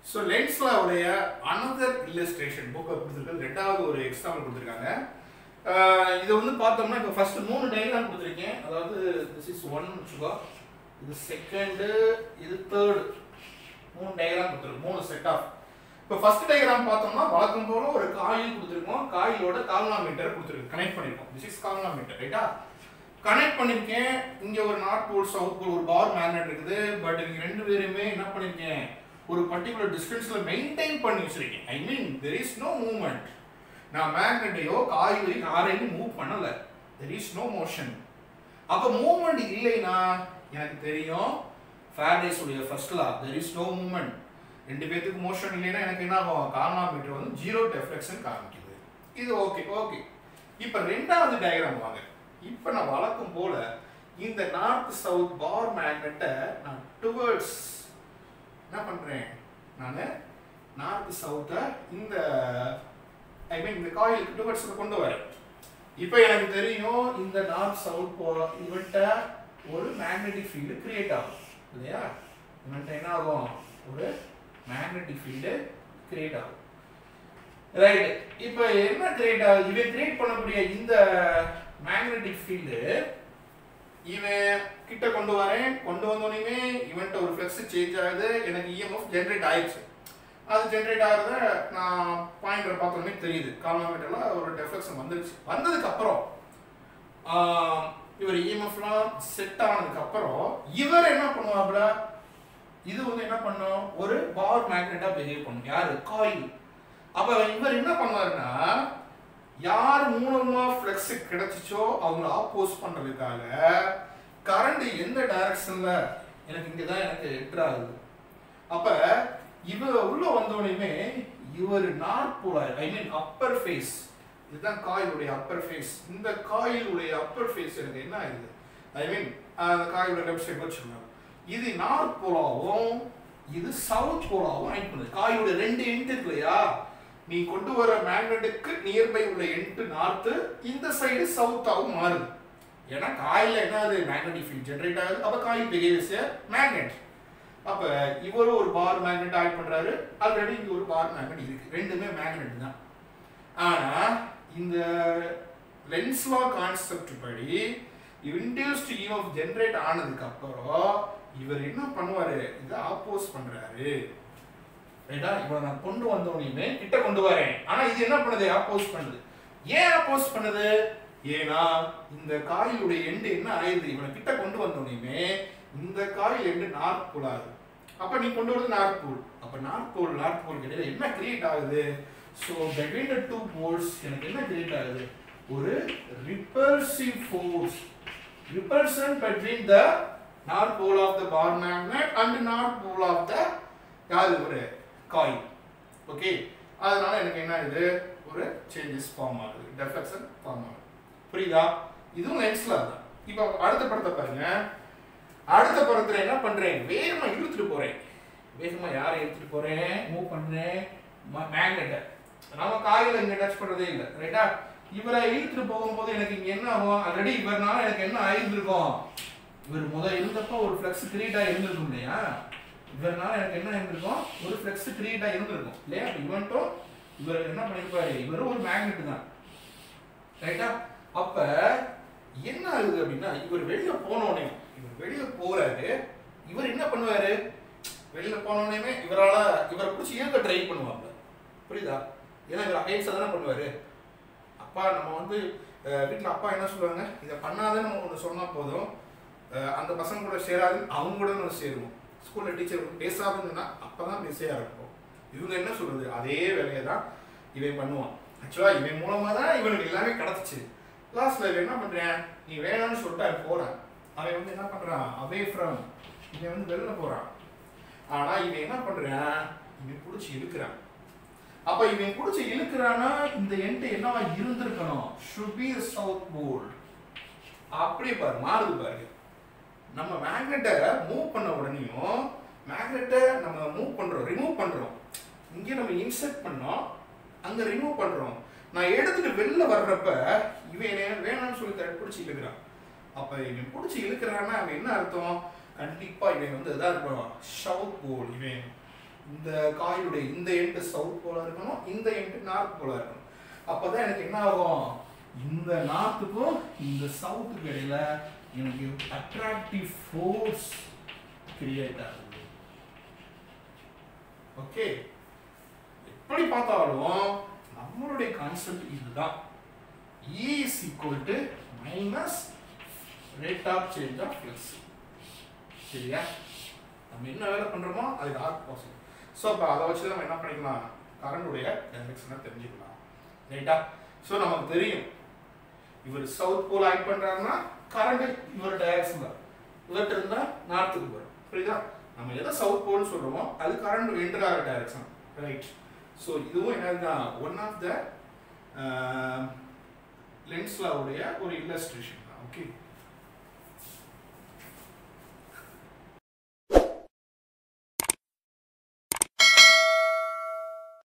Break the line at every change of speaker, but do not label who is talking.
so லென்ஸ்ல உடைய another illustration புக்கை கொடுத்துருக்கு ரெண்டாவது ஒரு எக்ஸாம்பிள் கொடுத்துருக்காங்க ஆஹ் இது வந்து பார்த்தோம்னா இப்போ ஃபர்ஸ்ட் மூணு டயக்ராம் கொடுத்துருக்கேன் அதாவது திஸ் இஸ் ஒன் வச்சுக்கோ இது செகண்டு இது தேர்டு மூணு டயக்ராம் கொடுத்துருக்கு மூணு செட் ஆஃப் இப்போ ஃபர்ஸ்ட் டயக்ராம் பார்த்தோம்னா வழக்கம் போல ஒரு காயில் கொடுத்துருக்கோம் காயிலோட கால்னாமீட்டர் கொடுத்துருக்கு கனெக்ட் பண்ணிருக்கோம் திஸ் இஸ் கால்னாமீட்டர் ரைட்டா கனெக்ட் பண்ணிருக்கேன் இங்க ஒரு நார்த் போல் சவுத் போல் ஒரு பவர் மேக்னெட் இருக்குது பட் இவங்க ரெண்டு பேருமே என்ன பண்ணிருக்கேன் ஒரு பர்டிகுலர் டிஸ்டன்ஸ்ல மெயின்டைன் பண்ணி வச்சிருக்கேன் I mean there is no movement நான் மேக்னெட்டையோ காயிலையும் யாரையும் மூவ் பண்ணல தெர் இஸ் நோ மோஷன் அப்ப மூவ்மெண்ட் இல்லைன்னா எனக்கு தெரியும் ஃபேரடேஸ் உடைய first law there is no movement ரெண்டு பேத்துக்கு மோஷன் இல்லைன்னா எனக்கு என்ன ஆகும் கார்னாமீட்டர் வந்து ஜீரோ டெஃப்ளெக்ஷன் காமிக்குது இது ஓகே ஓகே இப்போ ரெண்டாவது டயக்ராம் வாங்க இப்போ நான் வழக்கம் போல இந்த நார்த் சவுத் பார் மேக்னெட்டை நான் டுவர்ட்ஸ் என்ன பண்றேன் நான் நார்த் சவுத்தை இந்த ஐ மீன் இந்த காயிலுக்கு டுவர்ட்ஸ் கொண்டு வரேன் இப்போ எனக்கு தெரியும் இந்த நார்த் சவுத் போ இவன்ட்ட ஒரு மேக்னெட்டிக் ஃபீல்டு கிரியேட் ஆகும் இல்லையா இவன்ட்ட என்ன ஆகும் ஒரு மேக்னெட்டிக் ஃபீல்டு கிரியேட் ஆகும் ரைட் இப்போ என்ன கிரியேட் ஆகுது இவன் கிரியேட் பண்ணக்கூடிய இந்த மேக்னெட்டிக் ஃபீல்டு இவன் கிட்ட கொண்டு வரேன் கொண்டு வந்தோடனே இவன்ட்ட ஒரு ஃப்ளக்ஸ் சேஞ்ச் ஆகுது எனக்கு இஎம்எஃப் ஜென்ரேட் ஆயிடுச்சு அது ஜென்ரேட் ஆகிறத நான் பாயிண்டர் பார்த்தோன்னே தெரியுது கால்னாமீட்டர்ல ஒரு டெஃப்ளெக்ஷன் வந்துருச்சு வந்ததுக்கு அப்புறம் ஆஹ், இவர் இஎம்எஃப்லாம் செட் ஆனதுக்கு அப்புறம் இவர் என்ன பண்ணுவாப்ல இது வந்து என்ன பண்ணும் ஒரு பார் மேக்னெட்டா பிஹேவ் பண்ணும் யாரு காயில் அப்ப இவர் என்ன பண்ணாருன்னா யார் மூலமா ஃப்ளெக்ஸ் கிடைச்சிச்சோ அவங்கள ஆப்போஸ் பண்றதுக்காக கரண்ட் எந்த டைரக்ஷன்ல எனக்கு இங்க தான் எனக்கு என்டர் ஆகுது அப்ப இவ உள்ள வந்தோடனே இவர் north polar I mean upper face இதுதான் காயிலுடைய அப்பர் ஃபேஸ் இந்த காயிலுடைய அப்பர் ஃபேஸ் எனக்கு என்ன ஆகுது ஐ மீன் அந்த காயிலோட லெஃப்ட் சைடு வச்சுக்கோங்க இது நார்த் போலாவும் இது சவுத் போலாவும் ஆக்ட் பண்ணுது காயோட ரெண்டு எண்ட் இருக்கு இல்லையா நீ கொண்டு வர மேக்னெட்டுக்கு நியர்பை உள்ள எண்ட் நார்த் இந்த சைடு சவுத்தாவும் மாறுது ஏன்னா காயில என்ன ஆகுது மேக்னெட்டிக் ஃபீல்ட் ஜெனரேட் ஆகுது அப்ப காயில் பிஹேவியர்ஸ் மேக்னெட் அப்ப இவரும் ஒரு பார் மேக்னெட் ஆட் பண்றாரு ஆல்ரெடி இங்க ஒரு பார் மேக்னெட் இருக்கு ரெண்டுமே மேக்னெட் தான் ஆனா இந்த லென்ஸ் லா கான்செப்ட் படி இன்டியூஸ்ட் இஎம்எஃப் ஜெனரேட் ஆனதுக்கு அப்புறம் இவர் என்ன பண்ணுவாரு இதை ஆப்போஸ் பண்றாரு ரைட்டா இவனை நான் கொண்டு வந்தோடனே கிட்ட கொண்டு வரேன் ஆனா இது என்ன பண்ணுது ஆப்போஸ் பண்ணுது ஏன் ஆப்போஸ் பண்ணுது ஏன்னா இந்த காயிலுடைய எண்டு என்ன ஆயுது இவனை கிட்ட கொண்டு வந்தோடனே இந்த காயில் எண்டு நார்த் போல் ஆகுது அப்ப நீ கொண்டு வரது நார்த் போல் அப்ப நார்த் போல் நார்த் போல் இடையில என்ன கிரியேட் ஆகுது so between the two poles எனக்கு என்ன கிரியேட் ஆகுது ஒரு repulsive force repulsion between the north pole of the bar magnet and north pole of the யாரு ஒரு காயில் ஓகே அதனால எனக்கு என்ன ஆகுது ஒரு சேஞ்சஸ் ஃபார்ம் ஆகுது டெஃப்ளெக்ஷன் ஃபார்ம் ஆகுது புரியுதா இதுவும் லென்ஸ்ல தான் இப்போ அடுத்த படத்தை பாருங்க அடுத்த படத்துல என்ன பண்றேன் வேகமா இழுத்துட்டு போறேன் வேகமா யாரை இழுத்துட்டு போறேன் மூவ் பண்றேன் மேக்னெட்டை நம்ம காயில இங்க டச் பண்றதே இல்லை ரைட்டா இவரை இழுத்துட்டு போகும்போது எனக்கு இங்க என்ன ஆகும் ஆல்ரெடி இவர்னால எனக்கு என்ன ஆயிருந்திருக்கும் இவர் முத இருந்தப்போ ஒரு ஃப்ளெக்ஸ் கிரியேட் ஆயிருந்திருக்கும் இல்லையா இவர்னால எனக்கு என்ன இருந்திருக்கும் ஒரு ஃப்ளெக்ஸ் கிரியேட் ஆயிருந்திருக்கும் இல்லையா அப்ப இவன்ட்டும் இவர் என்ன பண்ணிருப்பாரு இவரும் ஒரு மேக்னெட் தான் ரைட்டா அப்ப என்ன ஆகுது அப்படின்னா இவர் வெளியில போனோடனே இவர் வெளியில போறாரு இவர் என்ன பண்ணுவாரு வெளியில போனோடனே இவரால இவரை பிடிச்சி இயக்க ட்ரை பண்ணுவாங்க புரியுதா ஏன்னா இவர் அகைன்ஸ்டா தானே பண்ணுவாரு அப்பா நம்ம வந்து அஹ், வீட்ல அப்பா என்ன சொல்லுவாங்க இதை பண்ணாதன்னு நம்ம ஒன்று சொன்னா போதும் அஹ், அந்த பசங்க கூட சேராது அவங்க கூட நம்ம சேருவோம் ஸ்கூல்ல டீச்சர் பேசாதுன்னா அப்பதான் பேச ஆரம்பிப்போம் இவங்க என்ன சொல்றது அதே வேலையை தான் இவன் பண்ணுவான் ஆக்சுவலா இவன் மூலமா தான் இவனுக்கு எல்லாமே கிடைச்சிச்சு லாஸ்ட்ல இவன் என்ன பண்றேன் நீ வேணாம்னு சொல்லிட்டு அவன் போறான் அவன் வந்து என்ன பண்றான் அவே ஃப்ரம் இவன் வந்து வெளில போறான் ஆனா இவன் என்ன பண்றான் இவன் பிடிச்சி இழுக்கிறான் அப்ப இவன் பிடிச்சி இழுக்கிறானா இந்த எண்ட் என்னவா இருந்திருக்கணும் should be the south pole அப்படியே பாரு மாறுது பாருங்க நம்ம மேக்னெட்டை மூவ் பண்ண உடனேயும் மேக்னெட்டை நம்ம மூவ் பண்றோம் ரிமூவ் பண்றோம் இங்கே நம்ம இன்சர்ட் பண்ணோம் அங்க ரிமூவ் பண்றோம் நான் எடுத்துட்டு வெளில வர்றப்ப இவன் என்னை வேணாம்னு சொல்லி தர பிடிச்சி இழுக்கிறான் அப்ப இவன் பிடிச்சி இழுக்கிறான்னா அவன் என்ன அர்த்தம் கண்டிப்பா இவன் வந்து இதாக இருக்கணும் ஷவுட் போல் இவன் இந்த காயிலுடைய இந்த எண்டு சவுத் போலா இருக்கணும் இந்த எண்டு நார்த் போலா இருக்கணும் அப்பதான் எனக்கு என்ன ஆகும் இந்த நார்த்துக்கும் இந்த சவுத்துக்கு இடையில எனக்கு அட்ராக்டிவ் ஃபோர்ஸ் கிரியேட் ஆகுது ஓகே எப்படி பார்த்தாலும் நம்மளுடைய கான்செப்ட் இதுதான் E is equal to minus rate of change of flux சரியா நம்ம என்ன வேலை பண்றோமோ அது ஆர்க் பாசிட்டிவ் ஸோ அப்போ அதை வச்சு நம்ம என்ன பண்ணிக்கலாம் கரண்டுடைய டைரக்ஷனை தெரிஞ்சுக்கலாம் ரைட்டா ஸோ நமக்கு தெரியும் இவர் சவுத் போல் ஆக்ட் பண்றாருன்னா கரண்ட் இவர் டைரக்ஷன் தான் இவர்கிட்ட இருந்தா நார்த்துக்கு வரும் புரியுதா நம்ம எதை சவுத் போல்னு சொல்றோமோ அது கரண்ட் என்டர் ஆகிற டைரக்ஷன் ரைட் ஸோ இதுவும் என்னதுதான் ஒன் ஆஃப் த லென்ஸ்லாவுடைய ஒரு இல்லஸ்ட்ரேஷன் தான் ஓகே